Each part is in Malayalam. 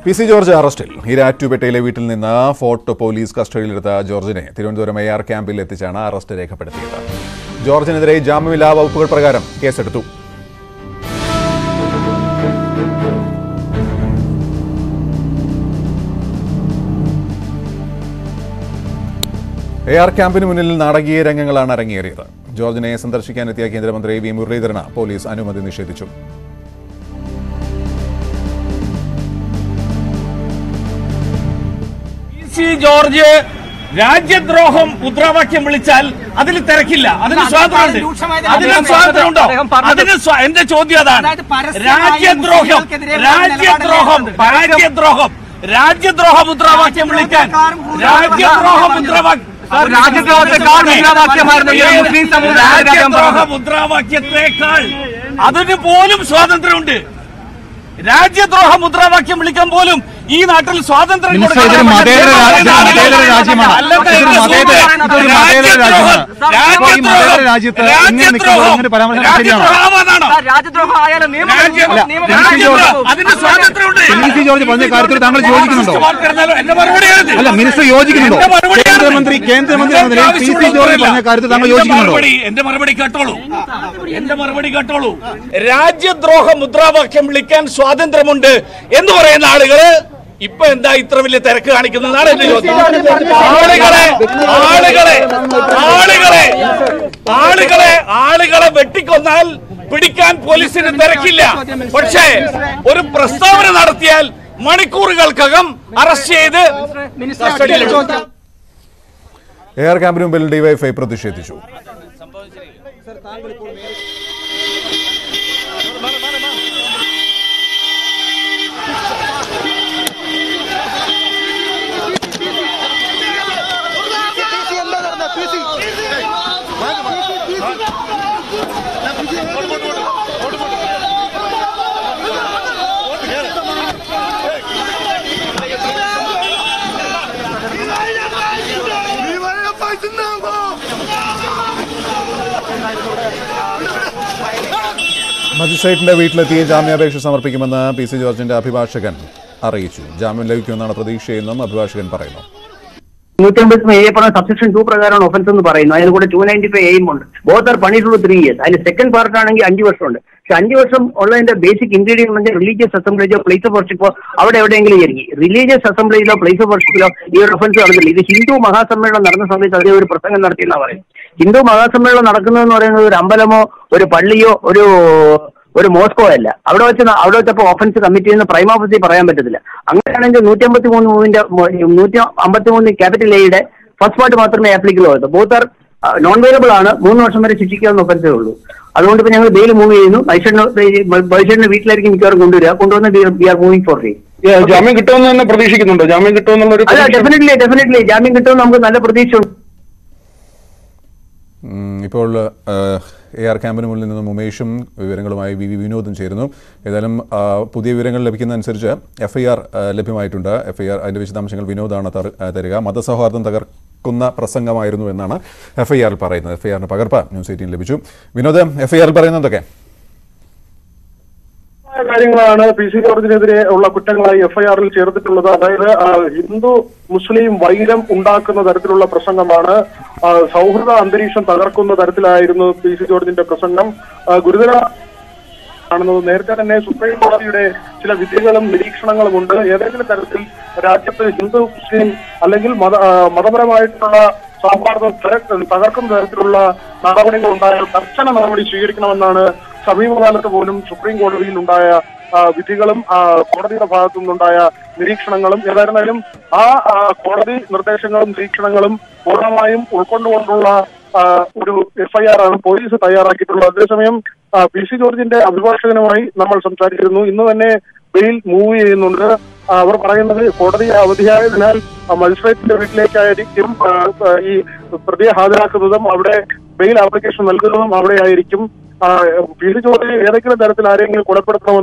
പി സി ജോർജ് അറസ്റ്റിൽ ഈരാറ്റുപേട്ടയിലെ വീട്ടിൽ നിന്ന് ഫോർട്ട് പോലീസ് കസ്റ്റഡിയിലെടുത്ത ജോർജിനെ തിരുവനന്തപുരം എ ആർ ക്യാമ്പിൽ എത്തിച്ചാണ് അറസ്റ്റ് രേഖപ്പെടുത്തിയത് ജോർജിനെതിരെ ജാമ്യമില്ലാ വകുപ്പുകൾ പ്രകാരം കേസെടുത്തു എ ആർ ക്യാമ്പിന് മുന്നിൽ നാടകീയ രംഗങ്ങളാണ് അരങ്ങേറിയത് ജോർജിനെ സന്ദർശിക്കാനെത്തിയ കേന്ദ്രമന്ത്രി വി മുരളീധരന് പോലീസ് അനുമതി നിഷേധിച്ചു പി സി ജോർജ് രാജ്യദ്രോഹം മുദ്രാവാക്യം വിളിച്ചാൽ അതിൽ തിരക്കില്ല അതിന് സ്വാതന്ത്ര്യമുണ്ട് അതിന് സ്വാതന്ത്ര്യമുണ്ടോ അതിന് സ്വാ- എന്റെ ചോദ്യം അതാണ് അതായത് പരസ്യമായി രാജ്യദ്രോഹം മുസ്ലിങ്ങൾക്കെതിരെ രാജ്യദ്രോഹം നിലപാട് രാജ്യദ്രോഹം രാജ്യദ്രോഹ മുദ്രാവാക്യം വിളിക്കാൻ രാജ്യദ്രോഹ മുദ്രാവാക്യം രാജ്യദ്രോഹത്തെക്കാൾ മുദ്രാവാക്യമായിരുന്നെങ്കിൽ മുസ്ലിം സമുദായത്തിന്റെ കാര്യം രാജ്യദ്രോഹ പറഞ്ഞു. മുദ്രാവാക്യത്തെക്കാൾ അതിന് പോലും സ്വാതന്ത്ര്യമുണ്ട് രാജ്യദ്രോഹ മുദ്രാവാക്യം വിളിക്കാൻ പോലും ഈ നാട്ടിൽ സ്വാതന്ത്ര്യം മിനിസ്റ്റർ, കൊടുക്കണം. ഇതൊരു മതേതര രാജ്യം- ഇതൊരു മതേതര രാജ്യമാണ്. അല്ലെന്ന് ഇതൊരു എന്റെ മതേതര- സുഹൃത്ത്, ഇതൊരു മതേതര രാജ്യമാണ്. രാജ്യദ്രോഹം, അപ്പോൾ ഈ മതേതര രാജ്യത്ത് ഇങ്ങനെ നിൽക്കുമ്പോൾ ഇങ്ങനെ പരാമർശം ശരിയാണോ? രാജ്യദ്രോഹമാണോ? രാജ്യദ്രോഹം ആയാലും നിയമം രാജ്യം- അല്ല, നിയമം- പി സി ജോർജ് രാജ്യദ്രോഹം. അതിന് സ്വാതന്ത്ര്യമുണ്ട് പി സി ജോർജ് പറഞ്ഞ കാര്യത്തിൽ താങ്കൾ യോജിക്കുന്നുണ്ടോ എന്റെ മറുപടി എഴുതി. അല്ല മിനിസ്റ്റർ യോജിക്കുന്നുണ്ടോ എന്റെ മറുപടി എഴുതി. കേന്ദ്രമന്ത്രി കേന്ദ്രമന്ത്രി എന്ന നിലയിൽ പി സി ജോർജ് പറഞ്ഞ കാര്യത്തിൽ താങ്കൾ എന്റെ യോജിക്കുന്നുണ്ടോ മറുപടി എന്റെ മറുപടി കേട്ടോളൂ എന്റെ മറുപടി കേട്ടോളൂ രാജ്യദ്രോഹ മുദ്രാവാക്യം വിളിക്കാൻ സ്വാതന്ത്ര്യമുണ്ട് എന്ന് പറയുന്ന ആളുകള് ഇപ്പൊ എന്താ ഇത്ര വലിയ തിരക്ക് കാണിക്കുന്നതാണ് എന്റെ ചോദ്യം ആളുകളെ ആളുകളെ ആളുകളെ ആളുകളെ ആളുകളെ വെട്ടിക്കൊന്നാൽ പിടിക്കാൻ പോലീസിന് തിരക്കില്ല പക്ഷേ ഒരു പ്രസ്താവന നടത്തിയാൽ മണിക്കൂറുകൾക്കകം അറസ്റ്റ് ചെയ്ത് കസ്റ്റഡിയിലെടുക്കും എ ആർ ക്യാമ്പിന് മുമ്പിൽ ഡിവൈഎഫ്ഐ പ്രതിഷേധിച്ചു മജിസ്ട്രേറ്റിന്റെ വീട്ടിലെത്തി ജാമ്യാപേക്ഷ സമർപ്പിക്കുമെന്ന് പി സി ജോർജിന്റെ അഭിഭാഷകൻ അറിയിച്ചു ജാമ്യം ലഭിക്കുമെന്നാണ് പ്രതീക്ഷയെന്നും അഭിഭാഷകൻ പറയുന്നു നൂറ്റമ്പത് എ പറഞ്ഞ സബ്സെക്ഷൻ ടു പ്രകാരമാണ് ഒഫൻസ് എന്ന് പറയുന്നത് അതിന് കൂടെ ടു നയൻറ്റി ഫൈവ് എയും ഉണ്ട് ബോത്ത് ആർ പണിയിട്ടുള്ള ത്രീ ഇയേഴ്സ് അതിൽ സെക്കൻഡ് പാർട്ട് ആണെങ്കിൽ അഞ്ച് വർഷമുണ്ട് പക്ഷെ അഞ്ച് വർഷം ഉള്ളതിന്റെ ബേസിക് ഇൻഗ്രീഡിയൻ പറഞ്ഞാൽ റിലീജിയസ് അസംബ്ലിയിലോ പ്ലേസ് ഓഫ് വർഷിപ്പോ അവിടെ എവിടെയെങ്കിലും ഇരിക്കും റിലീജിയസ് അസംബ്ലിയിലോ പ്ലേസ് ഓഫ് വർഷിപ്പിലോ ഈ ഒരു ഒഫൻസ് നടന്നില്ല ഇത് ഹിന്ദു മഹാസമ്മേളനം നടന്ന സമയത്ത് അതേ ഒരു പ്രസംഗം നടത്തിയെന്നാ പറയും ഹിന്ദു മഹാസമ്മേളനം നടക്കുന്നതെന്ന് പറയുന്നത് ഒരു അമ്പലമോ ഒരു പള്ളിയോ ഒരു ഒരു മോസ്കോ അല്ല അവിടെ വെച്ച് ന- അവിടെ വെച്ചപ്പോൾ ഓഫൻസ് കമ്മിറ്റി എന്ന് പ്രൈം ഓഫീസിൽ പറയാൻ പറ്റത്തില്ല അങ്ങനെയാണെങ്കിൽ നൂറ്റി അമ്പത്തി മൂന്ന് മൂവിന്റെ നൂറ്റി അമ്പത്തി മൂന്ന് ക്യാപിറ്റൽ എയുടെ ഫസ്റ്റ് പാർട്ട് മാത്രമേ ആപ്ലിക്കബിൾ ആവൂ ബോത്ത് ആർ നോൺ വേലബിൾ ആണ് മൂന്ന് വർഷം വരെ ശിക്ഷിക്കാവുന്ന ഒഫൻസേ ഉള്ളൂ അതുകൊണ്ട് ഇപ്പൊ ഞങ്ങൾ ബെയിൽ മൂവ് ചെയ്യുന്നു ബൈഷേഡിന് വീട്ടിലായിരിക്കും മിക്കവാറും കൊണ്ടുവരിക കൊണ്ടുവന്ന് we are moving for day ജാമ്യം കിട്ടുമെന്ന് തന്നെ പ്രതീക്ഷിക്കുന്നുണ്ടോ ജാമ്യം കിട്ടുമെന്നുള്ള ഒരു അല്ല ഡെഫിനറ്റ്ലി ഡെഫിനറ്റ്ലി ജാമ്യം കിട്ടുമെന്ന് നമുക്ക് നല്ല പ്രതീക്ഷയുണ്ട് ഉം, ഇപ്പോൾ എ ആർ ക്യാമ്പിന് മുന്നിൽ നിന്നും ഉമേഷും വിവരങ്ങളുമായി വി വി വിനോദും ചേരുന്നു ഏതായാലും ആ, പുതിയ വിവരങ്ങൾ ലഭിക്കുന്നതനുസരിച്ച് എഫ് ഐ ആർ ലഭ്യമായിട്ടുണ്ട് എഫ് ഐ ആർ അതിൻ്റെ വിശദാംശങ്ങൾ വിനോദാണ് തർ- ആ, തരിക മതസൗഹാർദ്ദം തകർക്കുന്ന പ്രസംഗമായിരുന്നു എന്നാണ് എഫ് ഐ ആറിൽ പറയുന്നത് എഫ് ഐ ആറിന് പകർപ്പ് ന്യൂസ് എയ്റ്റീൻ ലഭിച്ചു വിനോദ് എഫ് ഐ ആറിൽ പറയുന്നതൊക്കെ കാര്യങ്ങളാണ് പി സി ജോർജിനെതിരെ ഉള്ള കുറ്റങ്ങളായി എഫ്ഐആറിൽ ചേർത്തിട്ടുള്ളത് അതായത് ആ, ഹിന്ദു മുസ്ലിം വൈരം ഉണ്ടാക്കുന്ന തരത്തിലുള്ള പ്രസംഗമാണ് ആ, സൗഹൃദ അന്തരീക്ഷം തകർക്കുന്ന തരത്തിലായിരുന്നു പി സി ജോർജിന്റെ പ്രസംഗം ആ, ഗുരുതര കാണുന്നത് നേരത്തെ തന്നെ സുപ്രീം കോടതിയുടെ ചില വിധികളും നിരീക്ഷണങ്ങളും ഉണ്ട് ഏതെങ്കിലും തരത്തിൽ രാജ്യത്ത് ഹിന്ദു മുസ്ലിം അല്ലെങ്കിൽ മത ആ, മതപരമായിട്ടുള്ള സൗഹാർദ്ദം തകർ- തകർക്കുന്ന തരത്തിലുള്ള നടപടികൾ ഉണ്ടായാൽ കർശന നടപടി സ്വീകരിക്കണമെന്നാണ് സമീപകാലത്ത് പോലും സുപ്രീം കോടതിയിൽ ഉണ്ടായ ആ, വിധികളും ആ, കോടതിയുടെ ഭാഗത്തു നിന്നുണ്ടായ നിരീക്ഷണങ്ങളും ഏതായിരുന്നാലും ആ ആ, കോടതി നിർദ്ദേശങ്ങളും നിരീക്ഷണങ്ങളും പൂർണ്ണമായും ഉൾക്കൊണ്ടുകൊണ്ടുള്ള ആ, ഒരു എഫ്ഐആർ ആണ് പോലീസ് തയ്യാറാക്കിയിട്ടുള്ളത് അതേസമയം ആ, പി സി ജോർജിന്റെ അഭിഭാഷകനുമായി നമ്മൾ സംസാരിച്ചിരുന്നു ഇന്ന് തന്നെ ബെയിൽ മൂവ് ചെയ്യുന്നുണ്ട് ആ, അവർ പറയുന്നത് കോടതി അവധിയായതിനാൽ ആ, മജിസ്ട്രേറ്റിന്റെ വീട്ടിലേക്കായിരിക്കും ആ, ആ, ഈ പ്രതിയെ ഹാജരാക്കുന്നതും അവിടെ ബെയിൽ ആപ്ലിക്കേഷൻ നൽകുന്നതും അവിടെ ആയിരിക്കും ആ, പി സി ജോർജ് ഏതെങ്കിലും തരത്തിൽ ആരെങ്കിലും കൊലപ്പെടുത്തണമെന്നോ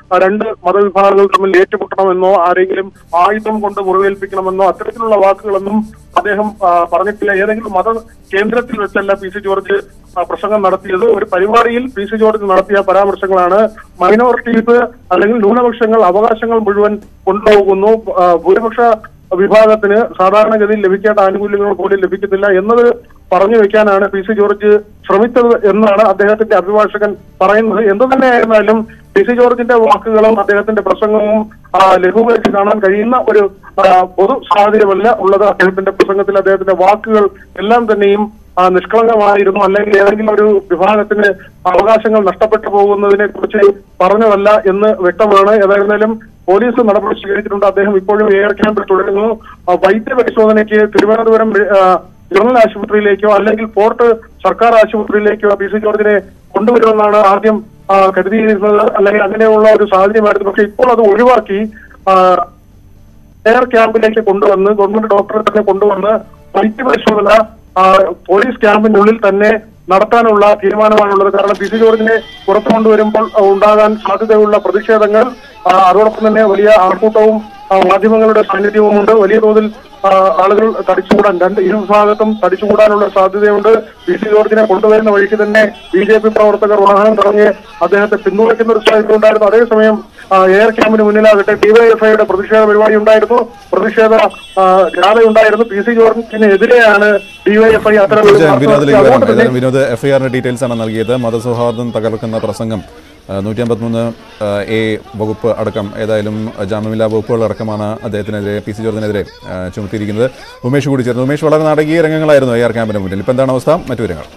ആ, രണ്ട് മതവിഭാഗങ്ങൾ തമ്മിൽ ഏറ്റുമുട്ടണമെന്നോ ആരെങ്കിലും ആയുധം കൊണ്ട് മുറിവേൽപ്പിക്കണമെന്നോ അത്തരത്തിലുള്ള വാക്കുകളൊന്നും അദ്ദേഹം ആ, പറഞ്ഞിട്ടില്ല ഏതെങ്കിലും മത കേന്ദ്രത്തിൽ വെച്ചല്ല പി സി ജോർജ് ആ, പ്രസംഗം നടത്തിയത് ഒരു പരിപാടിയിൽ പി സി ജോർജ് നടത്തിയ പരാമർശങ്ങളാണ് മൈനോറിറ്റീസ് അല്ലെങ്കിൽ ന്യൂനപക്ഷങ്ങൾ അവകാശങ്ങൾ മുഴുവൻ കൊണ്ടുപോകുന്നു ആ, ഭൂരിപക്ഷ വിഭാഗത്തിന് സാധാരണഗതിയിൽ ലഭിക്കേണ്ട ആനുകൂല്യങ്ങൾ പോലും ലഭിക്കുന്നില്ല എന്നത് പറഞ്ഞു വെക്കാനാണ് പി സി ജോർജ് ശ്രമിച്ചത് എന്നാണ് അദ്ദേഹത്തിന്റെ അഭിഭാഷകൻ പറയുന്നത് എന്തു തന്നെയായിരുന്നാലും പി സി ജോർജിന്റെ വാക്കുകളും അദ്ദേഹത്തിന്റെ പ്രസംഗവും ആ, ലഘൂകരിച്ച് കാണാൻ കഴിയുന്ന ഒരു ആ, പൊതു സാഹചര്യമല്ല ഉള്ളത് അദ്ദേഹത്തിന്റെ പ്രസംഗത്തിൽ അദ്ദേഹത്തിന്റെ വാക്കുകൾ എല്ലാം തന്നെയും ആ, നിഷ്കളങ്കമായിരുന്നു അല്ലെങ്കിൽ ഏതെങ്കിലും ഒരു വിഭാഗത്തിന് അവകാശങ്ങൾ നഷ്ടപ്പെട്ടു പോകുന്നതിനെ കുറിച്ച് പറഞ്ഞതല്ല എന്ന് വ്യക്തമാണ് ഏതായിരുന്നാലും പോലീസ് നടപടി സ്വീകരിച്ചിട്ടുണ്ട് അദ്ദേഹം ഇപ്പോഴും എയർ ക്യാമ്പിൽ തുടരുന്നു ആ, വൈദ്യ പരിശോധനയ്ക്ക് തിരുവനന്തപുരം ആ, ജനറൽ ആശുപത്രിയിലേക്കോ അല്ലെങ്കിൽ ഫോർട്ട് സർക്കാർ ആശുപത്രിയിലേക്കോ പി സി ജോർജിനെ കൊണ്ടുവരുമെന്നാണ് ആദ്യം ആ, കരുതിയിരുന്നത് അല്ലെങ്കിൽ അങ്ങനെയുള്ള ഒരു സാഹചര്യമായിരുന്നു പക്ഷെ ഇപ്പോൾ അത് ഒഴിവാക്കി ആ, എയർ ക്യാമ്പിലേക്ക് കൊണ്ടുവന്ന് ഗവൺമെന്റ് ഡോക്ടറെ തന്നെ കൊണ്ടുവന്ന് വൈദ്യ പരിശോധന ആ, പോലീസ് ക്യാമ്പിനുള്ളിൽ തന്നെ നടത്താനുള്ള തീരുമാനമാണുള്ളത് കാരണം പി സി ജോർജിനെ പുറത്തു കൊണ്ടുവരുമ്പോൾ ആ, ഉണ്ടാകാൻ സാധ്യതയുള്ള പ്രതിഷേധങ്ങൾ ആ, അതോടൊപ്പം തന്നെ വലിയ ആൾക്കൂട്ടവും ആ, മാധ്യമങ്ങളുടെ സാന്നിധ്യവുമുണ്ട് വലിയ തോതിൽ ആ, ആളുകൾ തടിച്ചുകൂടാൻ രണ്ട് ഇരു വിഭാഗത്തും തടിച്ചുകൂടാനുള്ള സാധ്യതയുണ്ട് പി സി ജോർജിനെ കൊണ്ടുവരുന്ന വഴിക്ക് തന്നെ ബി ജെ പി പ്രവർത്തകർ വാഹനം തടഞ്ഞ് അദ്ദേഹത്തെ പിന്തുണയ്ക്കുന്ന ഒരു സാഹചര്യം ഉണ്ടായിരുന്നു അതേസമയം ആ, എയർ ക്യാമ്പിന് മുന്നിലാകട്ടെ ഡിവൈഎഫ്ഐയുടെ പ്രതിഷേധ പരിപാടി ഉണ്ടായിരുന്നു പ്രതിഷേധ ആ, ജാഥ ഉണ്ടായിരുന്നു പി സി ജോർജിനെതിരെയാണ് ഡിവൈഎഫ്ഐ അത്തരം ഒരു തീർച്ചയായും വാർത്ത വിനോദിലേക്ക് നടത്തി. വരാം അതുകൊണ്ട് തന്നെ ഏതായാലും വിനോദ് എഫ്ഐആറിന്റെ ഡീറ്റെയിൽസ് ആണ് നൽകിയത് മതസൗഹാർദ്ദം തകർക്കുന്ന പ്രസംഗം നൂറ്റി അമ്പത്തിമൂന്ന് എ വകുപ്പ് അടക്കം ഏതായാലും ജാമ്യമില്ലാ വകുപ്പുകൾ അടക്കമാണ് അദ്ദേഹത്തിനെതിരെ പി സി ജോർജിനെതിരെ ആ, ചുമത്തിയിരിക്കുന്നത് ഉമേഷ് കൂടി ചേർന്നു ഉമേഷ് വളരെ നാടകീയ രംഗങ്ങളായിരുന്നു എ ആർ ക്യാമ്പിന് മുന്നിൽ ഇപ്പം എന്താണ് അവസ്ഥ മറ്റു വിവരങ്ങൾ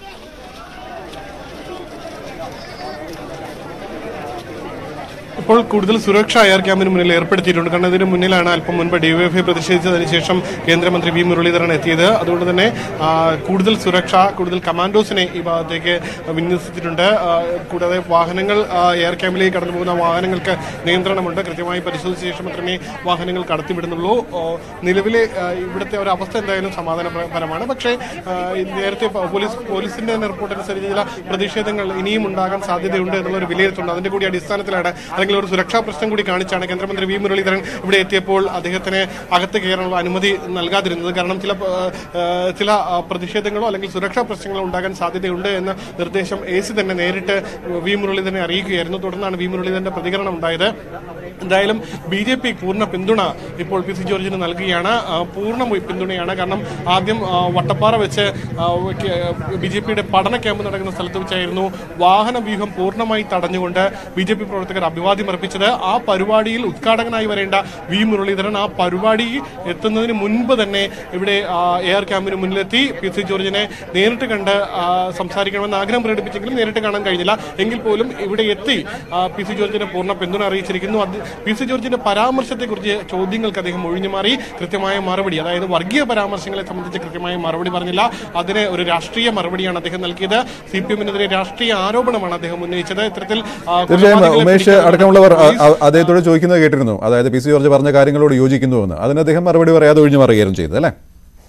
ഇപ്പോൾ കൂടുതൽ സുരക്ഷ എയർ ക്യാമ്പിന് മുന്നിൽ ഏർപ്പെടുത്തിയിട്ടുണ്ട് കാരണം ഇതിന് മുന്നിലാണ് അല്പം മുൻപ് ഡിവൈഎഫ്ഐ പ്രതിഷേധിച്ചതിന് ശേഷം കേന്ദ്രമന്ത്രി വി മുരളീധരൻ എത്തിയത് അതുകൊണ്ട് തന്നെ ആ, കൂടുതൽ സുരക്ഷ കൂടുതൽ കമാൻഡോസിനെ ഈ ഭാഗത്തേക്ക് വിന്യസിച്ചിട്ടുണ്ട് ആ, കൂടാതെ വാഹനങ്ങൾ ആ, എയർ ക്യാമ്പിലേക്ക് കടന്നു പോകുന്ന വാഹനങ്ങൾക്ക് നിയന്ത്രണമുണ്ട് കൃത്യമായി പരിശോധിച്ച ശേഷം മാത്രമേ വാഹനങ്ങൾ കടത്തിവിടുന്നുള്ളൂ ഓ, നിലവിലെ ആ, ഇവിടുത്തെ ഒരു അവസ്ഥ എന്തായാലും സമാധാനപരമാണ് പക്ഷേ ആ, ഈ നേരത്തെ പ- പോലീസ് പോലീസിന്റെ തന്നെ റിപ്പോർട്ട് അനുസരിച്ച് ചില പ്രതിഷേധങ്ങൾ ഇനിയും ഉണ്ടാകാൻ സാധ്യതയുണ്ട് എന്നുള്ള ഒരു വിലയിരുത്തുണ്ട് അതിന്റെ കൂടി അടിസ്ഥാനത്തിലാണ് അല്ലെങ്കിൽ ഒരു സുരക്ഷാ പ്രശ്നം കൂടി കാണിച്ചാണ് കേന്ദ്രമന്ത്രി വി മുരളീധരൻ ഇവിടെ എത്തിയപ്പോൾ അദ്ദേഹത്തിന് അകത്ത് കയറാനുള്ള അനുമതി നൽകാതിരുന്നത് കാരണം ചില ആ, ആ, ചില ആ, പ്രതിഷേധങ്ങളോ അല്ലെങ്കിൽ സുരക്ഷാ പ്രശ്നങ്ങളോ ഉണ്ടാകാൻ സാധ്യതയുണ്ട് എന്ന നിർദ്ദേശം എ സി തന്നെ നേരിട്ട് വി മുരളീധരനെ അറിയിക്കുകയായിരുന്നു തുടർന്നാണ് വി മുരളീധരന്റെ പ്രതികരണം ഉണ്ടായത് എന്തായാലും ബി ജെ പി പൂർണ്ണ പിന്തുണ ഇപ്പോൾ പി സി ജോർജിന് നൽകുകയാണ് ആ, പൂർണ്ണ മു- പിന്തുണയാണ് കാരണം ആദ്യം ആ, വട്ടപ്പാറ വെച്ച് ബി ജെ പിയുടെ പഠന ക്യാമ്പ് നടക്കുന്ന സ്ഥലത്ത് വെച്ചായിരുന്നു വാഹന വ്യൂഹം പൂർണ്ണമായി തടഞ്ഞുകൊണ്ട് ബി ജെ പി പ്രവർത്തകർ അഭിവാദ്യം അർപ്പിച്ചത് ആ പരിപാടിയിൽ ഉദ്ഘാടകനായി വരേണ്ട വി മുരളീധരൻ ആ പരിപാടി എത്തുന്നതിന് മുൻപ് തന്നെ ഇവിടെ ആ, എയർ ക്യാമ്പിന് മുന്നിലെത്തി പി സി ജോർജിനെ നേരിട്ട് കണ്ട് ആ, സംസാരിക്കണമെന്ന് ആഗ്രഹം പ്രകടിപ്പിച്ചെങ്കിലും നേരിട്ട് കാണാൻ കഴിഞ്ഞില്ല എങ്കിൽ പോലും ഇവിടെ എത്തി ആ, പി സി ജോർജിനെ പൂർണ്ണ പിന്തുണ അറിയിച്ചിരിക്കുന്നു അത് പി സി ജോർജിന്റെ പരാമർശത്തെക്കുറിച്ച് ചോദ്യങ്ങൾക്ക് അദ്ദേഹം ഒഴിഞ്ഞു മാറി കൃത്യമായ മറുപടി അതായത് വർഗീയ പരാമർശങ്ങളെ സംബന്ധിച്ച് കൃത്യമായ മറുപടി പറഞ്ഞില്ല അതിന് ഒരു രാഷ്ട്രീയ മറുപടിയാണ് അദ്ദേഹം നൽകിയത് സി പി എമ്മിനെതിരെ രാഷ്ട്രീയ ആരോപണമാണ് അദ്ദേഹം ഉന്നയിച്ചത് ഇത്തരത്തിൽ ആ, തീർച്ചയായും കൊലപാതകളെ ഉമേഷ് പിടിക്കാൻ അടക്കമുള്ളവർ അ- പോലീസ് അ- അദ്ദേഹത്തോട് ചോദിക്കുന്നത് കേട്ടിരുന്നു അതായത് പി സി ജോർജ് പറഞ്ഞ കാര്യങ്ങളോട് യോജിക്കുന്നുവെന്ന് അതിന് അദ്ദേഹം മറുപടി പറയാതെ ഒഴിഞ്ഞു മാറുകയായിരുന്നു ചെയ്തത് അല്ലേ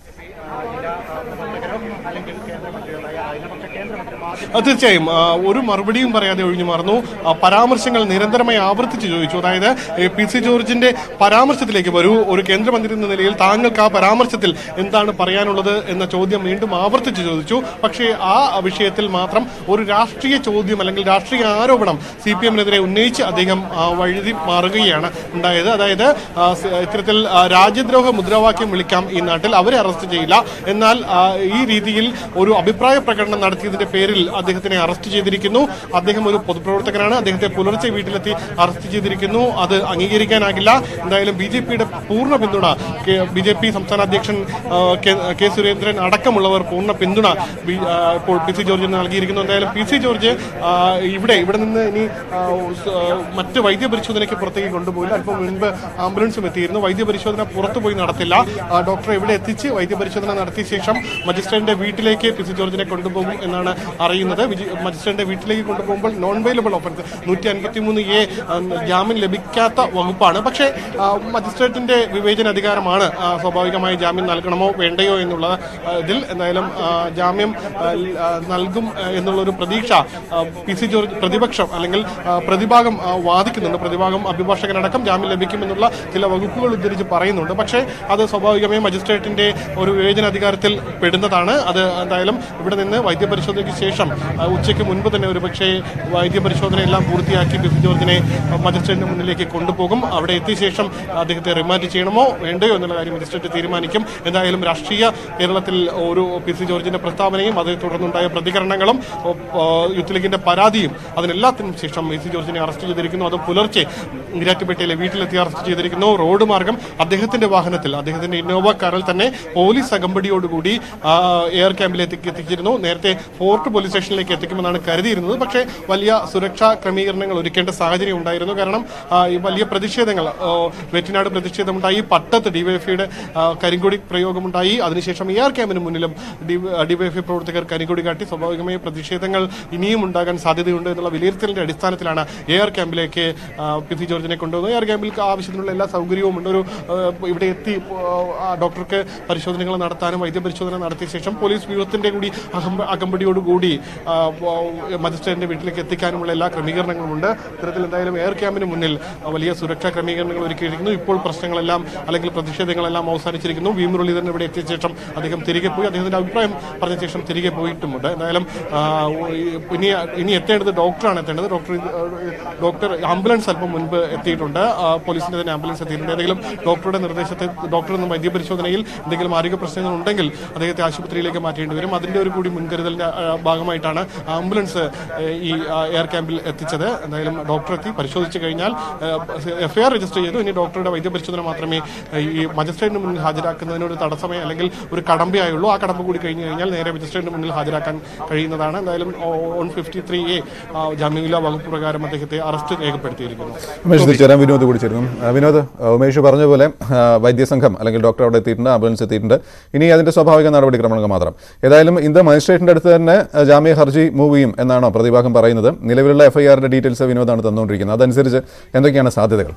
ആ, തീർച്ചയായും ആ, ഒരു മറുപടിയും പറയാതെ ഒഴിഞ്ഞു മാറുന്നു ആ, പരാമർശങ്ങൾ നിരന്തരമായി ആവർത്തിച്ച് ചോദിച്ചു അതായത് ഏ, പി സി ജോർജിന്റെ പരാമർശത്തിലേക്ക് വരൂ ഒരു കേന്ദ്രമന്ത്രി എന്ന നിലയിൽ താങ്കൾക്ക് ആ പരാമർശത്തിൽ എന്താണ് പറയാനുള്ളത് എന്ന ചോദ്യം വീണ്ടും ആവർത്തിച്ച് ചോദിച്ചു പക്ഷേ ആ വിഷയത്തിൽ മാത്രം ഒരു രാഷ്ട്രീയ ചോദ്യം അല്ലെങ്കിൽ രാഷ്ട്രീയ ആരോപണം സി പി എമ്മിനെതിരെ ഉന്നയിച്ച് അദ്ദേഹം ആ, വഴുതി മാറുകയാണ് ഉണ്ടായത് അതായത് ആ, സ- ഇത്തരത്തിൽ ആ, രാജ്യദ്രോഹ മുദ്രാവാക്യം വിളിക്കാം ഈ നാട്ടിൽ അവരെ അറസ്റ്റ് ചെയ്യില്ല എന്നാൽ ആ, ഈ രീതിയിൽ ഒരു അഭിപ്രായ പ്രകടനം നടത്തിയതിന്റെ പേരിൽ അദ്ദേഹത്തിനെ അറസ്റ്റ് ചെയ്തിരിക്കുന്നു അദ്ദേഹം ഒരു പൊതുപ്രവർത്തകനാണ് അദ്ദേഹത്തെ പുലർച്ചെ വീട്ടിലെത്തി അറസ്റ്റ് ചെയ്തിരിക്കുന്നു അത് അംഗീകരിക്കാനാകില്ല എന്തായാലും ബി ജെ പിയുടെ പൂർണ്ണ പിന്തുണ ബി ജെ പി സംസ്ഥാന അധ്യക്ഷൻ ആ, കെ- കെ സുരേന്ദ്രൻ അടക്കമുള്ളവർ പൂർണ്ണ പിന്തുണ ബി- ആ, ഇപ്പോൾ പി സി ജോർജിന് നൽകിയിരിക്കുന്നു എന്തായാലും പി സി ജോർജ് ആ, ഇവിടെ ഇവിടെ നിന്ന് ഇനി ആ, സ്- ആ, മറ്റ് വൈദ്യ പരിശോധനയ്ക്ക് പുറത്തേക്ക് കൊണ്ടുപോയില്ല അല്പം മുൻപ് ആംബുലൻസും എത്തിയിരുന്നു വൈദ്യ പരിശോധന പുറത്തു പോയി നടത്തില്ല ആ, ഡോക്ടറെ ഇവിടെ എത്തിച്ച് വൈദ്യ പരിശോധന നടത്തിയ ശേഷം മജിസ്ട്രേറ്റിന്റെ വീട്ടിലേക്ക് പി സി ജോർജിനെ കൊണ്ടുപോകും എന്നാണ് അറിയുന്നത് പറയുന്നത് വിജി- മജിസ്ട്രേറ്റിന്റെ വീട്ടിലേക്ക് കൊണ്ടുപോകുമ്പോൾ നോൺ വെയിലബിൾ ഓഫൻസ് നൂറ്റി അൻപത്തി മൂന്ന് എ ജാമ്യം ലഭിക്കാത്ത വകുപ്പാണ് പക്ഷേ ആ, മജിസ്ട്രേറ്റിന്റെ വിവേചന അധികാരമാണ് ആ, സ്വാഭാവികമായി ജാമ്യം നൽകണമോ വേണ്ടയോ എന്നുള്ള ആ, ഇതിൽ എന്തായാലും ആ, ജാമ്യം ആ, ൽ- ആ, നൽകും ആ, എന്നുള്ളൊരു പ്രതീക്ഷ ആ, പി സി ജോർജ് പ്രതിപക്ഷം അല്ലെങ്കിൽ ആ, പ്രതിഭാഗം ആ, വാദിക്കുന്നുണ്ട് പ്രതിഭാഗം അഭിഭാഷകനടക്കം ജാമ്യം ലഭിക്കുമെന്നുള്ള ചില വകുപ്പുകൾ ഉദ്ധരിച്ച് പറയുന്നുണ്ട് പക്ഷേ അത് സ്വാഭാവികമായും മജിസ്ട്രേറ്റിന്റെ ഒരു വിവേചന അധികാരത്തിൽ പെടുന്നതാണ് അത് എന്തായാലും ഇവിടെ നിന്ന് വൈദ്യപരിശോധനയ്ക്ക് ശേഷം ആ, ഉച്ചയ്ക്ക് മുൻപ് തന്നെ ഒരു പക്ഷേ വൈദ്യപരിശോധന എല്ലാം പൂർത്തിയാക്കി ബിസി ജോർജിനെ ആ, മജിസ്ട്രേറ്റിന് മുന്നിലേക്ക് കൊണ്ടുപോകും അവിടെ എത്തിയ ശേഷം അദ്ദേഹത്തെ റിമാൻഡ് ചെയ്യണമോ വേണ്ടയോ എന്നുള്ള കാര്യം മജിസ്ട്രേറ്റ് തീരുമാനിക്കും എന്തായാലും രാഷ്ട്രീയ കേരളത്തിൽ ഒരു പി സി ജോർജിന്റെ പ്രസ്താവനയും അതേ തുടർന്നുണ്ടായ പ്രതികരണങ്ങളും ഒ- ആ, യൂത്ത് ലീഗിന്റെ പരാതിയും അതിനെല്ലാത്തിനും ശേഷം പി സി ജോർജിനെ അറസ്റ്റ് ചെയ്തിരിക്കുന്നു അത് പുലർച്ചെ ഇരാറ്റുപേട്ടയിലെ വീട്ടിലെത്തി അറസ്റ്റ് ചെയ്തിരിക്കുന്നു റോഡ് മാർഗം അദ്ദേഹത്തിന്റെ വാഹനത്തിൽ അദ്ദേഹത്തിന്റെ ഇന്നോവ കാറിൽ തന്നെ പോലീസ് അകമ്പടിയോടുകൂടി ആ, എയർ ക്യാമ്പിലേക്ക് എത്തിച്ചിരുന്നു നേരത്തെ ഫോർട്ട് പോലീസ് സ്റ്റേഷനിലേക്ക് എത്തിക്കുമെന്നാണ് കരുതിയിരുന്നത് പക്ഷേ വലിയ സുരക്ഷാ ക്രമീകരണങ്ങൾ ഒരുക്കേണ്ട സാഹചര്യം ഉണ്ടായിരുന്നു കാരണം ആ, ഈ വലിയ പ്രതിഷേധങ്ങൾ ആ, വെറ്റിനാട് പ്രതിഷേധമുണ്ടായി പട്ടത്ത് ഡിവൈഎഫ്ഐയുടെ കരിങ്കൊടി പ്രയോഗമുണ്ടായി അതിനുശേഷം എ ആർ ക്യാമ്പിന് മുന്നിലും ഡിവൈഎഫ്ഐ പ്രവർത്തകർ കരിങ്കൊടി കാട്ടി സ്വാഭാവികമായി പ്രതിഷേധങ്ങൾ ഇനിയും ഉണ്ടാകാൻ സാധ്യതയുണ്ട് എന്നുള്ള വിലയിരുത്തലിന്റെ അടിസ്ഥാനത്തിലാണ് എ ആർ ക്യാമ്പിലേക്ക് ആ, പി സി ജോർജിനെ കൊണ്ടുവന്നത് എ ആർ ക്യാമ്പിൽ ആവശ്യത്തിനുള്ള എല്ലാ സൗകര്യവും ഉണ്ട് ഒരു ആ, ഇവിടെ എത്തി ആ, ഡോക്ടർക്ക് പരിശോധനകൾ നടത്താനും വൈദ്യപരിശോധന നടത്തിയ ശേഷം പോലീസ് വ്യൂഹത്തിന്റെ കൂടി അകമ്പ അകമ്പടിയോടുകൂടി ആ, ആ, മജിസ്ട്രേറ്റിന്റെ വീട്ടിലേക്ക് എത്തിക്കാനുമുള്ള എല്ലാ ക്രമീകരണങ്ങളും ഉണ്ട് ഇത്തരത്തിൽ എന്തായാലും എയർ ക്യാമ്പിന് മുന്നിൽ ആ, വലിയ സുരക്ഷാ ക്രമീകരണങ്ങൾ ഒരുക്കിയിരിക്കുന്നു ഇപ്പോൾ പ്രശ്നങ്ങളെല്ലാം അല്ലെങ്കിൽ പ്രതിഷേധങ്ങളെല്ലാം അവസാനിച്ചിരിക്കുന്നു വി മുരളീധരൻ ഇവിടെ എത്തിയ ശേഷം അദ്ദേഹം തിരികെ പോയി അദ്ദേഹത്തിന്റെ അഭിപ്രായം പറഞ്ഞ ശേഷം തിരികെ പോയിട്ടുമുണ്ട് എന്തായാലും ആ, ഇനി ഇനി എത്തേണ്ടത് ഡോക്ടറാണ് എത്തേണ്ടത് ഡോക്ടർ ഡോക്ടർ ആംബുലൻസ് അല്പം മുൻപ് എത്തിയിട്ടുണ്ട് ആ, പോലീസിന്റെ തന്നെ ആംബുലൻസ് എത്തിയിട്ടുണ്ട് ഏതെങ്കിലും ഡോക്ടറുടെ നിർദ്ദേശത്തെ ഡോക്ടർ എന്ന വൈദ്യപരിശോധനയിൽ എന്തെങ്കിലും ആരോഗ്യ പ്രശ്നങ്ങൾ ഉണ്ടെങ്കിൽ അദ്ദേഹത്തെ ആശുപത്രിയിലേക്ക് മാറ്റേണ്ടി വരും അതിന്റെ ഒരു കൂടി മുൻകരുതലിന്റെ ആ, ഭാഗമായിട്ടാണ് ആംബുലൻസ് ഏ, ഈ ആ, എയർ ക്യാമ്പിൽ എത്തിച്ചത് എന്തായാലും ഡോക്ടർ എത്തി പരിശോധിച്ചു കഴിഞ്ഞാൽ എഫ്ഐആർ രജിസ്റ്റർ ചെയ്തു ഇനി ഡോക്ടറുടെ വൈദ്യപരിശോധന മാത്രമേ ഏ, ഈ മജിസ്ട്രേറ്റിന് മുന്നിൽ ഹാജരാക്കുന്നതിന് ഒരു തടസ്സമേ അല്ലെങ്കിൽ ഒരു കടമ്പയായുള്ളൂ ആ കടമ്പ കൂടി കഴിഞ്ഞു കഴിഞ്ഞാൽ നേരെ മജിസ്ട്രേറ്റിന് മുന്നിൽ ഹാജരാക്കാൻ കഴിയുന്നതാണ് എന്തായാലും വൺ ഫിഫ്റ്റി ത്രീ എ ജാമ്യമില്ലാ വകുപ്പ് പ്രകാരം അദ്ദേഹത്തെ അറസ്റ്റ് രേഖപ്പെടുത്തിയിരിക്കുന്നു ഉമേഷ് തിരിച്ചുതരാം വിനോദ് കൂടി ചേരുന്നു ആ, വിനോദ് ആ, ഉമേഷ് പറഞ്ഞ പോലെ ആ, വൈദ്യസംഘം അല്ലെങ്കിൽ ഡോക്ടർ അവിടെ എത്തിയിട്ടുണ്ട് ആംബുലൻസ് എത്തിയിട്ടുണ്ട് ഇനി അതിന്റെ സ്വാഭാവിക നടപടിക്രമങ്ങൾ മാത്രം ഏതായാലും ഇന്ന് മജിസ്ട്രേറ്റിന്റെ അടുത്ത് തന്നെ ആ, ജാമ്യ ഹർജി മൂവ് ചെയ്യും എന്നാണോ പ്രതിഭാഗം പറയുന്നത് നിലവിലുള്ള എഫ്ഐആറിന്റെ ഡീറ്റെയിൽസ് വിനോദാണ് തന്നുകൊണ്ടിരിക്കുന്നത് അതനുസരിച്ച് എന്തൊക്കെയാണ് സാധ്യതകൾ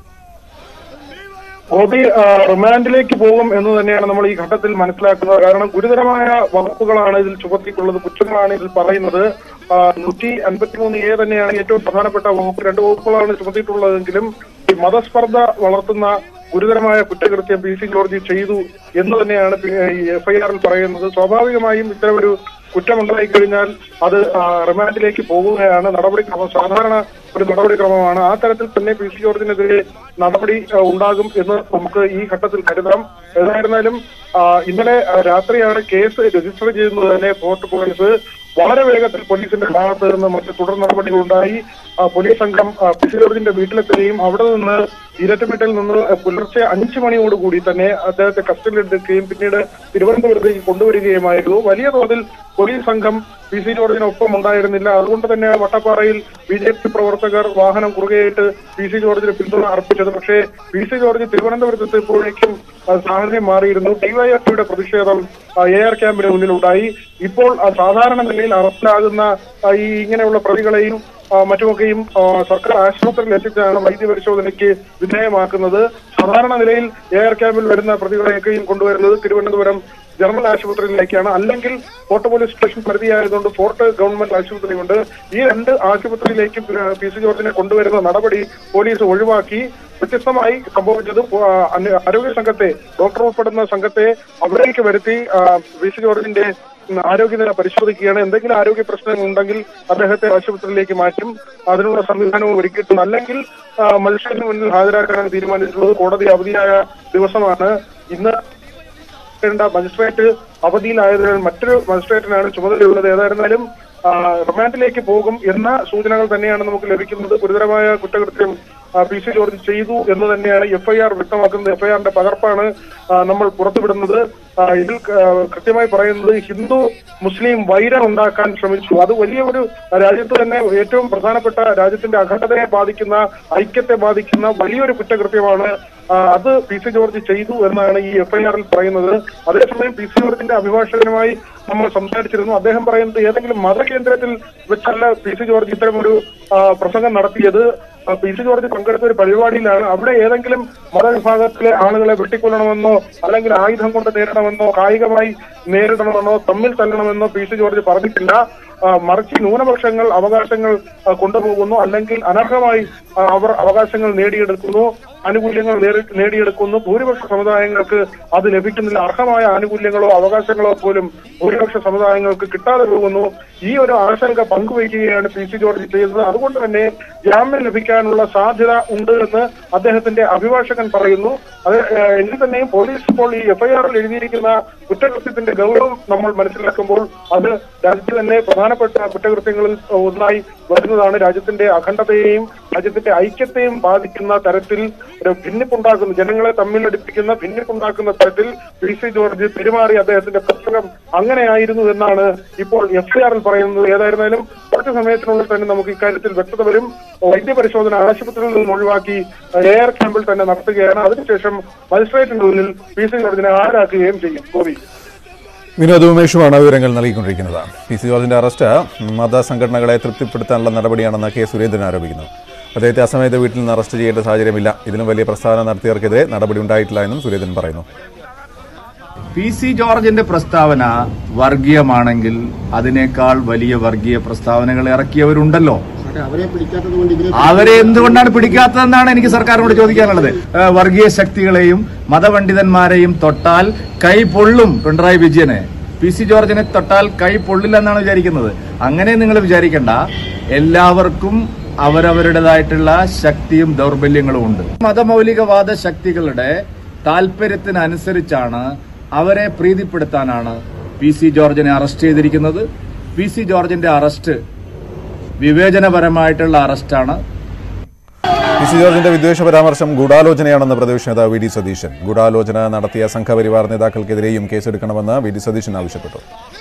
ഗോപി ആ, റിമാൻഡിലേക്ക് പോകും എന്ന് തന്നെയാണ് നമ്മൾ ഈ ഘട്ടത്തിൽ മനസ്സിലാക്കുന്നത് കാരണം ഗുരുതരമായ വകുപ്പുകളാണ് ഇതിൽ ചുമത്തിയിട്ടുള്ളത് കുറ്റങ്ങളാണ് ഇതിൽ പറയുന്നത് ആ, നൂറ്റി അൻപത്തിമൂന്ന് എ തന്നെയാണ് ഏറ്റവും പ്രധാനപ്പെട്ട വകുപ്പ് രണ്ട് വകുപ്പുകളാണ് ചുമത്തിയിട്ടുള്ളതെങ്കിലും ഈ മതസ്പർദ്ധ വളർത്തുന്ന ഗുരുതരമായ കുറ്റകൃത്യം പി സി ജോർജ് ചെയ്തു എന്ന് തന്നെയാണ് പി- ഈ എഫ്ഐആറിൽ പറയുന്നത് സ്വാഭാവികമായും ഇത്തരമൊരു കുറ്റമുണ്ടായി കഴിഞ്ഞാൽ അത് ആ, റിമാൻഡിലേക്ക് പോകുകയാണ് നടപടിക്രമം സാധാരണ ഒരു നടപടിക്രമമാണ് ആ തരത്തിൽ തന്നെ പി സി ജോർജിനെതിരെ നടപടി ആ, ഉണ്ടാകും എന്ന് നമുക്ക് ഈ ഘട്ടത്തിൽ കരുതാം ഏതായിരുന്നാലും ആ, ഇന്നലെ ആ, രാത്രിയാണ് കേസ് രജിസ്റ്റർ ചെയ്യുന്നത് തന്നെ ഫോർട്ട് പോലീസ് വളരെ വേഗത്തിൽ പോലീസിന്റെ ഭാഗത്ത് നിന്ന് മറ്റ് തുടർ നടപടികൾ ഉണ്ടായി ആ, പോലീസ് സംഘം ആ, പി സി ജോർജിന്റെ വീട്ടിലെത്തുകയും അവിടെ നിന്ന് ഇരട്ടമെട്ടിൽ നിന്ന് പുലർച്ചെ അഞ്ചു മണിയോടുകൂടി തന്നെ അദ്ദേഹത്തെ കസ്റ്റഡിയിലെടുക്കുകയും പിന്നീട് തിരുവനന്തപുരത്തേക്ക് കൊണ്ടുവരികയുമായിരുന്നു വലിയ തോതിൽ പോലീസ് സംഘം പി സി ജോർജിനൊപ്പം ഉണ്ടായിരുന്നില്ല അതുകൊണ്ട് തന്നെ വട്ടപ്പാറയിൽ ബി ജെ പി പ്രവർത്തകർ വാഹനം കുറുകെയിട്ട് പി സി ജോർജിന് പിന്തുണ അർപ്പിച്ചത് പക്ഷേ പി സി ജോർജ് തിരുവനന്തപുരത്ത് എത്തിയപ്പോഴേക്കും ആ, സാഹചര്യം മാറിയിരുന്നു ഡിവൈഎഫ്ഐയുടെ പ്രതിഷേധം എ ആർ ക്യാമ്പിന് മുന്നിലുണ്ടായി ഇപ്പോൾ ആ, സാധാരണ നിലയിൽ അറസ്റ്റിലാകുന്ന ആ, ഈ ഇങ്ങനെയുള്ള പ്രതികളെയും ആ, മറ്റുമൊക്കെയും ആ, സർക്കാർ ആശുപത്രിയിൽ എത്തിച്ചാണ് വൈദ്യ പരിശോധനയ്ക്ക് വിധേയമാക്കുന്നത് സാധാരണ നിലയിൽ എ ആർ ക്യാമ്പിൽ വരുന്ന പ്രതികളെയൊക്കെയും കൊണ്ടുവരുന്നത് തിരുവനന്തപുരം ജനറൽ ആശുപത്രിയിലേക്കാണ് അല്ലെങ്കിൽ ഫോർട്ട് പോലീസ് സ്റ്റേഷൻ പരിധിയായതുകൊണ്ട് ഫോർട്ട് ഗവൺമെന്റ് ആശുപത്രിയുണ്ട് ഈ രണ്ട് ആശുപത്രിയിലേക്കും പി സി ജോർജിനെ കൊണ്ടുവരുന്ന നടപടി പോലീസ് ഒഴിവാക്കി വ്യത്യസ്തമായി സംഭവിച്ചത് ആ, അന്വ- ആരോഗ്യ സംഘത്തെ ഡോക്ടർ ഉൾപ്പെടുന്ന സംഘത്തെ അവിടേക്ക് വരുത്തി ആ, പി സി ജോർജിന്റെ ഉം, ആരോഗ്യനില പരിശോധിക്കുകയാണ് എന്തെങ്കിലും ആരോഗ്യ പ്രശ്നങ്ങൾ ഉണ്ടെങ്കിൽ അദ്ദേഹത്തെ ആശുപത്രിയിലേക്ക് മാറ്റും അതിനുള്ള സംവിധാനവും ഒരുക്കിയിട്ടുണ്ട് അല്ലെങ്കിൽ ആ, മജിസ്ട്രേറ്റിന് മുന്നിൽ ഹാജരാക്കാനാണ് തീരുമാനിച്ചിട്ടുള്ളത് കോടതി അവധിയായ ദിവസമാണ് ഇന്ന് ണ്ട മജിസ്ട്രേറ്റ് അവധിയിലായതിനാൽ മറ്റൊരു മജിസ്ട്രേറ്റിനാണ് ചുമതലയുള്ളത് ഏതായിരുന്നാലും ആ, റിമാൻഡിലേക്ക് പോകും എന്ന സൂചനകൾ തന്നെയാണ് നമുക്ക് ലഭിക്കുന്നത് ഗുരുതരമായ കുറ്റകൃത്യം ആ, പി സി ജോർജ് ചെയ്തു എന്ന് തന്നെയാണ് എഫ്ഐആർ വ്യക്തമാക്കുന്നത് എഫ്ഐആറിന്റെ പകർപ്പാണ് ആ, നമ്മൾ പുറത്തുവിടുന്നത് ആ, ഇതിൽ ആ, കൃത്യമായി പറയുന്നത് ഹിന്ദു മുസ്ലിം വൈരം ഉണ്ടാക്കാൻ ശ്രമിച്ചു അത് വലിയ ഒരു രാജ്യത്ത് തന്നെ ഏറ്റവും പ്രധാനപ്പെട്ട രാജ്യത്തിന്റെ അഖണ്ഡതയെ ബാധിക്കുന്ന ഐക്യത്തെ ബാധിക്കുന്ന വലിയൊരു കുറ്റകൃത്യമാണ് ആ, അത് പി സി ജോർജ് ചെയ്തു എന്നാണ് ഈ എഫ്ഐആറിൽ പറയുന്നത് അതേസമയം പി സി ജോർജിന്റെ അഭിഭാഷകനുമായി നമ്മൾ സംസാരിച്ചിരുന്നു അദ്ദേഹം പറയുന്നത് ഏതെങ്കിലും മതകേന്ദ്രത്തിൽ വെച്ചല്ല പി സി ജോർജ് ഇത്തരം ഒരു ആ, പ്രസംഗം നടത്തിയത് ആ, പി സി ജോർജ് പങ്കെടുത്ത ഒരു പരിപാടിയിലാണ് അവിടെ ഏതെങ്കിലും മതവിഭാഗത്തിലെ ആളുകളെ വെട്ടിക്കൊല്ലണമെന്നോ അല്ലെങ്കിൽ ആയുധം കൊണ്ട് നേരിടണമെന്നോ കായികമായി നേരിടണമെന്നോ തമ്മിൽ തല്ലണമെന്നോ പി സി ജോർജ് പറഞ്ഞിട്ടില്ല ആ, മറിച്ച് ന്യൂനപക്ഷങ്ങൾ അവകാശങ്ങൾ ആ, കൊണ്ടുപോകുന്നു അല്ലെങ്കിൽ അനർഹമായി ആ, അവർ അവകാശങ്ങൾ നേടിയെടുക്കുന്നു ആനുകൂല്യങ്ങൾ നേടി- നേടിയെടുക്കുന്നു ഭൂരിപക്ഷ സമുദായങ്ങൾക്ക് അത് ലഭിക്കുന്നില്ല അർഹമായ ആനുകൂല്യങ്ങളോ അവകാശങ്ങളോ പോലും ഭൂരിപക്ഷ സമുദായങ്ങൾക്ക് കിട്ടാതെ പോകുന്നു ഈ ഒരു ആശങ്ക പങ്കുവയ്ക്കുകയാണ് പി സി ജോർജ് ചെയ്തത് അതുകൊണ്ട് തന്നെ ജാമ്യം ലഭിക്കാനുള്ള സാധ്യത ഉണ്ട് എന്ന് അദ്ദേഹത്തിന്റെ അഭിഭാഷകൻ പറയുന്നു അത് ഏഹ്, എങ്കിൽ തന്നെയും പോലീസ് ഇപ്പോൾ ഈ എഫ്ഐആറിൽ എഴുതിയിരിക്കുന്ന കുറ്റകൃത്യത്തിന്റെ ഗൗരവം നമ്മൾ മനസ്സിലാക്കുമ്പോൾ അത് രാജ്യത്ത് തന്നെ പ്രധാനപ്പെട്ട കുറ്റകൃത്യങ്ങളിൽ ഒന്നായി വരുന്നതാണ് രാജ്യത്തിന്റെ അഖണ്ഡതയെയും രാജ്യത്തിന്റെ ഐക്യത്തെയും ബാധിക്കുന്ന തരത്തിൽ ഒരു ഭിന്നിപ്പുണ്ടാക്കുന്ന ജനങ്ങളെ തമ്മിലടിപ്പിക്കുന്ന ഭിന്നിപ്പുണ്ടാക്കുന്ന തരത്തിൽ പി സി ജോർജ് പെരുമാറി അദ്ദേഹത്തിന്റെ പ്രസംഗം അങ്ങനെയായിരുന്നു എന്നാണ് ഇപ്പോൾ എഫ്ഐആറിൽ പറയുന്നത് ഏതായിരുന്നാലും കുറച്ച് സമയത്തിനുള്ളിൽ തന്നെ നമുക്ക് ഇക്കാര്യത്തിൽ വ്യക്തത വരും വൈദ്യപരിശോധന ആശുപത്രിയിൽ നിന്നും ഒഴിവാക്കി എയർ ക്യാമ്പിൽ തന്നെ നടത്തുകയാണ് അതിനുശേഷം മജിസ്ട്രേറ്റിന്റെ മുന്നിൽ പി സി ജോർജിനെ ഹാജരാക്കുകയും ചെയ്യും ഗോപി വിനോദ് ഉമേഷുമാണ് വിവരങ്ങൾ നൽകിക്കൊണ്ടിരിക്കുന്നത് പി സി ജോർജിന്റെ അറസ്റ്റ് മതസംഘടനകളെ തൃപ്തിപ്പെടുത്താനുള്ള നടപടിയാണെന്ന് കെ സുരേന്ദ്രൻ ആരോപിക്കുന്നു അദ്ദേഹത്തെ അസമയത്ത് വീട്ടിൽ നിന്ന് അറസ്റ്റ് ചെയ്യേണ്ട സാഹചര്യമില്ല ഇതിലും വലിയ പ്രസ്താവന നടത്തിയവർക്കെതിരെ നടപടി ഉണ്ടായിട്ടില്ല എന്നും സുരേന്ദ്രൻ പറയുന്നു പി സി ജോർജിന്റെ പ്രസ്താവന വർഗീയമാണെങ്കിൽ അതിനേക്കാൾ വലിയ വർഗീയ പ്രസ്താവനകൾ ഇറക്കിയവരുണ്ടല്ലോ അവരെ എന്തുകൊണ്ടാണ് പിടിക്കാത്തതെന്നാണ് എനിക്ക് സർക്കാരിനോട് ചോദിക്കാനുള്ളത് ഏഹ് വർഗീയ ശക്തികളെയും മതപണ്ഡിതന്മാരെയും തൊട്ടാൽ കൈ പൊള്ളും പിണറായി വിജയനെ പി സി ജോർജിനെ തൊട്ടാൽ കൈ പൊള്ളില്ല എന്നാണ് വിചാരിക്കുന്നത് അങ്ങനെ നിങ്ങൾ വിചാരിക്കണ്ട എല്ലാവർക്കും അവരവരുടേതായിട്ടുള്ള ശക്തിയും ദൗർബല്യങ്ങളും ഉണ്ട് മതമൗലികവാദ ശക്തികളുടെ താല്പര്യത്തിനനുസരിച്ചാണ് അവരെ പ്രീതിപ്പെടുത്താനാണ് പി സി ജോർജിനെ അറസ്റ്റ് ചെയ്തിരിക്കുന്നത് പി സി ജോർജിന്റെ അറസ്റ്റ് വിവേചനപരമായിട്ടുള്ള അറസ്റ്റാണ് പി സി ജോർജിന്റെ വിദ്വേഷ പരാമർശം ഗൂഢാലോചനയാണെന്ന് പ്രതിപക്ഷ നേതാവ് വി ഡി സതീശൻ ഗൂഢാലോചന നടത്തിയ സംഘപരിവാർ നേതാക്കൾക്കെതിരെയും കേസെടുക്കണമെന്ന് വി ഡി സതീശൻ ആവശ്യപ്പെട്ടു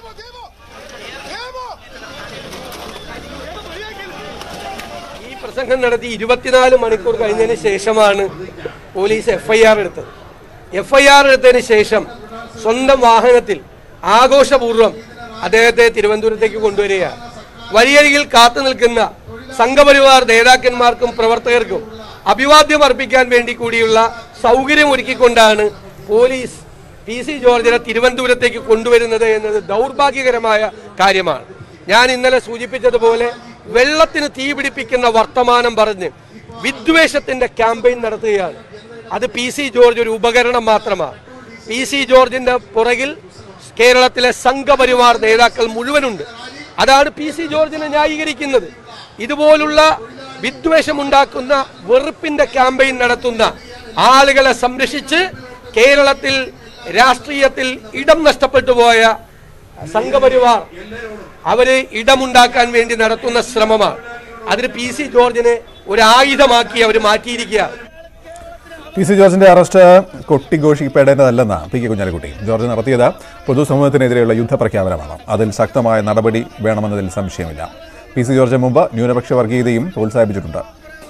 ഈ പ്രസംഗം നടത്തി ഇരുപത്തിനാല് മണിക്കൂർ കഴിഞ്ഞതിന് ശേഷമാണ് പോലീസ് എഫ്ഐആർ എടുത്തത് എഫ്ഐആർ എടുത്തതിന് ശേഷം സ്വന്തം വാഹനത്തിൽ ആഘോഷപൂർവ്വം അദ്ദേഹത്തെ തിരുവനന്തപുരത്തേക്ക് കൊണ്ടുവരികയാണ് വഴിയരികിൽ കാത്തു നിൽക്കുന്ന സംഘപരിവാർ നേതാക്കന്മാർക്കും പ്രവർത്തകർക്കും അഭിവാദ്യം അർപ്പിക്കാൻ വേണ്ടി കൂടിയുള്ള സൗകര്യം ഒരുക്കിക്കൊണ്ടാണ് പോലീസ് പി സി ജോർജിനെ തിരുവനന്തപുരത്തേക്ക് കൊണ്ടുവരുന്നത് എന്നത് ദൗർഭാഗ്യകരമായ കാര്യമാണ് ഞാൻ ഇന്നലെ സൂചിപ്പിച്ചതുപോലെ വെള്ളത്തിന് തീ പിടിപ്പിക്കുന്ന വർത്തമാനം പറഞ്ഞ് വിദ്വേഷത്തിന്റെ ക്യാമ്പയിൻ നടത്തുകയാണ് അത് പി സി ജോർജ് ഒരു ഉപകരണം മാത്രമാണ് പി സി ജോർജിന്റെ പുറകിൽ കേരളത്തിലെ സംഘപരിവാർ നേതാക്കൾ മുഴുവനുണ്ട് അതാണ് പി സി ജോർജിനെ ന്യായീകരിക്കുന്നത് ഇതുപോലുള്ള വിദ്വേഷമുണ്ടാക്കുന്ന വെറുപ്പിന്റെ ക്യാമ്പയിൻ നടത്തുന്ന ആളുകളെ സംരക്ഷിച്ച് കേരളത്തിൽ രാഷ്ട്രീയത്തിൽ ഇടം നഷ്ടപ്പെട്ടു പോയ സംഘപരിവാർ അവര് ഇടമുണ്ടാക്കാൻ വേണ്ടി നടത്തുന്ന ശ്രമമാണ് അതിന് പി സി ജോർജിനെ ഒരു ആയുധമാക്കി അവർ മാറ്റിയിരിക്കുകയാണ് പി സി ജോർജിന്റെ അറസ്റ്റ് കൊട്ടിഘോഷിക്കപ്പെടേണ്ടതല്ലെന്ന് പി കെ കുഞ്ഞാലിക്കുട്ടി ജോർജ് നടത്തിയത് പൊതുസമൂഹത്തിനെതിരെയുള്ള യുദ്ധപ്രഖ്യാപനമാണ് അതിൽ ശക്തമായ നടപടി വേണമെന്നതിൽ സംശയമില്ല പി സി ജോർജ് മുമ്പ് ന്യൂനപക്ഷ വർഗീയതയും പ്രോത്സാഹിപ്പിച്ചിട്ടുണ്ട്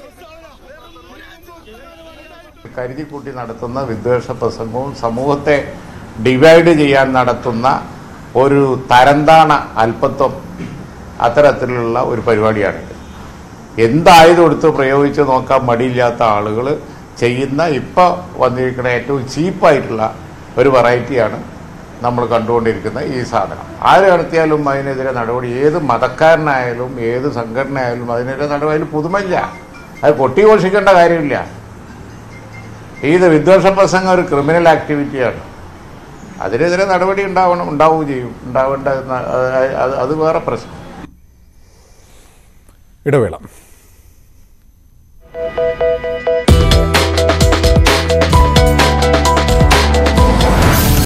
കരുതിക്കൂട്ടി നടത്തുന്ന വിദ്വേഷ പ്രസംഗവും സമൂഹത്തെ ഡിവൈഡ് ചെയ്യാൻ നടത്തുന്ന ഒരു തരംതാണ അല്പത്വം അത്തരത്തിലുള്ള ഒരു പരിപാടിയാണിത് എന്തായുധം എടുത്ത് പ്രയോഗിച്ച് നോക്കാൻ മടിയില്ലാത്ത ആളുകൾ ചെയ്യുന്ന ഇപ്പോൾ വന്നിരിക്കുന്ന ഏറ്റവും ചീപ്പായിട്ടുള്ള ഒരു വെറൈറ്റിയാണ് നമ്മൾ കണ്ടുകൊണ്ടിരിക്കുന്ന ഈ സാധനം ആര് നടത്തിയാലും അതിനെതിരെ നടപടി ഏത് മതക്കാരനായാലും ഏത് സംഘടനയായാലും അതിനെതിരെ നടപടി അതിൽ പുതുമയില്ല അത് കൊട്ടിഘോഷിക്കേണ്ട കാര്യമില്ല ഇത് വിദ്വേഷ പ്രസംഗം ഒരു ക്രിമിനൽ ആക്ടിവിറ്റിയാണ് അതിനെതിരെ നടപടി ഉണ്ടാവണം ഉണ്ടാവുകയും ചെയ്യും ഉണ്ടാവേണ്ട അത് അത് വേറെ പ്രശ്നം ഇടവേള